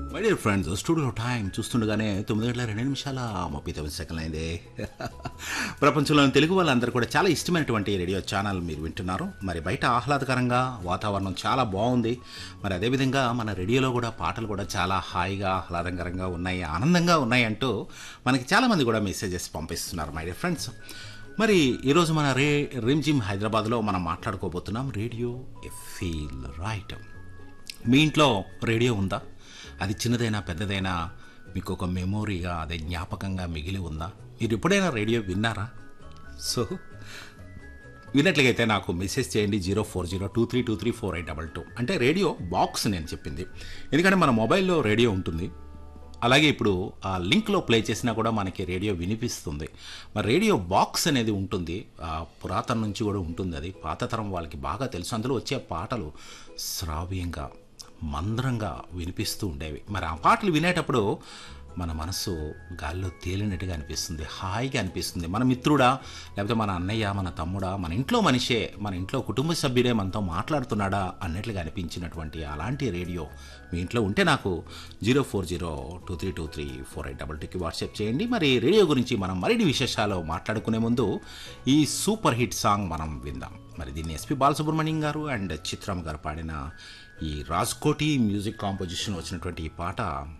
my dear friends studio time చూస్తుండగానే తొమ్మిది గంటల రెండు నిమిషాల ముప్పై తొమ్మిది సెకండ్లు అయింది ప్రపంచంలోని తెలుగు వాళ్ళందరూ కూడా చాలా ఇష్టమైనటువంటి రేడియో ఛానల్ మీరు వింటున్నారు మరి బయట ఆహ్లాదకరంగా వాతావరణం చాలా బాగుంది మరి అదేవిధంగా మన రేడియోలో కూడా పాటలు కూడా చాలా హాయిగా ఆహ్లాదకరంగా ఉన్నాయి ఆనందంగా ఉన్నాయి అంటూ మనకి చాలామంది కూడా మెసేజెస్ పంపిస్తున్నారు మై డియర్ ఫ్రెండ్స్ మరి ఈరోజు మన రే రిమ్జిమ్ హైదరాబాద్లో మనం మాట్లాడుకోబోతున్నాం రేడియో ఎ ఫీల్ రైట్ మీ ఇంట్లో రేడియో ఉందా అది చిన్నదైనా పెద్దదైనా మీకు ఒక మెమోరీగా అదే జ్ఞాపకంగా మిగిలి ఉందా మీరు ఎప్పుడైనా రేడియో విన్నారా సో విన్నట్లయితే నాకు మెసేజ్ చేయండి zero four zero two three two three four eight double two అంటే రేడియో బాక్స్ నేను చెప్పింది ఎందుకంటే మన మొబైల్లో రేడియో ఉంటుంది అలాగే ఇప్పుడు ఆ లింక్లో ప్లే చేసినా కూడా మనకి రేడియో వినిపిస్తుంది మరి రేడియో బాక్స్ అనేది ఉంటుంది ఆ పురాతన నుంచి కూడా ఉంటుంది అది పాత తరం వాళ్ళకి బాగా తెలుసు అందులో వచ్చే పాటలు శ్రావ్యంగా మంద్రంగా వినిపిస్తూ ఉండేవి మరి ఆ పాటలు వినేటప్పుడు మన మనసు గాల్లో తేలినట్టుగా అనిపిస్తుంది హాయిగా అనిపిస్తుంది మన మిత్రుడా లేకపోతే మన అన్నయ్య మన తమ్ముడా మన ఇంట్లో మనిషే మన ఇంట్లో కుటుంబ సభ్యుడే మనతో మాట్లాడుతున్నాడా అన్నట్లుగా అనిపించినటువంటి అలాంటి రేడియో మీ ఇంట్లో ఉంటే నాకు zero four zero two three two three four eight double టూకి వాట్సాప్ చేయండి మరి రేడియో గురించి మనం మరిన్ని విశేషాలు మాట్లాడుకునే ముందు ఈ సూపర్ హిట్ సాంగ్ మనం విందాం మరి దీన్ని ఎస్పి బాలసుబ్రహ్మణ్యం గారు అండ్ చిత్రం గారు పాడిన ఈ రాజ్కోటి మ్యూజిక్ కాంపోజిషన్ వచ్చినటువంటి ఈ పాట